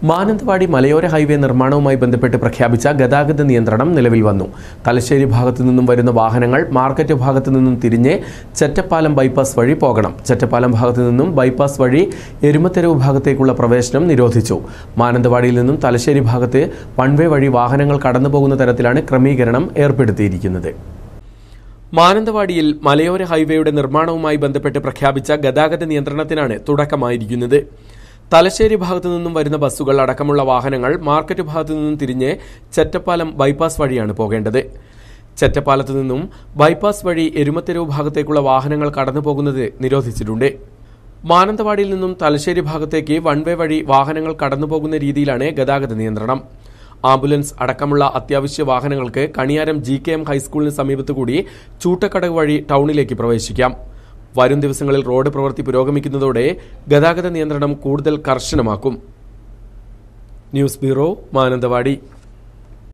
മാനന്തവാടി മലയോര ഹൈവേ നിർമ്മാണവുമായി ബന്ധപ്പെട്ട് പ്രഖ്യാപിച്ച ഗതാഗത നിയന്ത്രണം നിലവിൽ വന്നു തലശ്ശേരി ഭാഗത്തു നിന്നും വരുന്ന വാഹനങ്ങൾ മാർക്കറ്റ് ഭാഗത്തു നിന്നും തിരിഞ്ഞ് ചെറ്റപ്പാലം ബൈപ്പാസ് വഴി പോകണം ചെറ്റപ്പാലം ഭാഗത്തു നിന്നും ബൈപ്പാസ് വഴി എരുമത്തെരുവ് ഭാഗത്തേക്കുള്ള പ്രവേശനം നിരോധിച്ചു മാനന്തവാടിയിൽ നിന്നും തലശ്ശേരി ഭാഗത്ത് വൺവേ വഴി വാഹനങ്ങൾ കടന്നുപോകുന്ന തരത്തിലാണ് ക്രമീകരണം ഏർപ്പെടുത്തിയിരിക്കുന്നത് മാനന്തവാടിയിൽ മലയോര ഹൈവേയുടെ നിർമ്മാണവുമായി ബന്ധപ്പെട്ട് പ്രഖ്യാപിച്ച ഗതാഗത നിയന്ത്രണത്തിനാണ് തുടക്കമായിരിക്കുന്നത് തലശ്ശേരി ഭാഗത്തു നിന്നും വരുന്ന ബസ്സുകൾ അടക്കമുള്ള വാഹനങ്ങൾ മാർക്കറ്റ് ഭാഗത്തു നിന്നും തിരിഞ്ഞ് ചെറ്റപ്പാലം ബൈപ്പാസ് വഴിയാണ് പോകേണ്ടത് ചെറ്റപ്പാലത്തു നിന്നും ബൈപ്പാസ് വഴി എരുമത്തെരുവ് ഭാഗത്തേക്കുള്ള വാഹനങ്ങൾ കടന്നു പോകുന്നത് നിരോധിച്ചിട്ടുണ്ട് മാനന്തവാടിയിൽ നിന്നും തലശ്ശേരി ഭാഗത്തേക്ക് വൺ വേ വഴി വാഹനങ്ങൾ കടന്നുപോകുന്ന രീതിയിലാണ് ഗതാഗത നിയന്ത്രണം ആംബുലൻസ് അടക്കമുള്ള അത്യാവശ്യ വാഹനങ്ങൾക്ക് കണിയാരം ജി കെ എം ഹൈസ്കൂളിന് സമീപത്തു കൂടി ചൂട്ടക്കടക് വഴി ടൗണിലേക്ക് പ്രവേശിക്കാം വരും ദിവസങ്ങളിൽ റോഡ് പ്രവൃത്തി പുരോഗമിക്കുന്നതോടെ ഗതാഗത നിയന്ത്രണം കൂടുതൽ കർശനമാക്കും ന്യൂസ് ബ്യൂറോ മാനന്തവാടി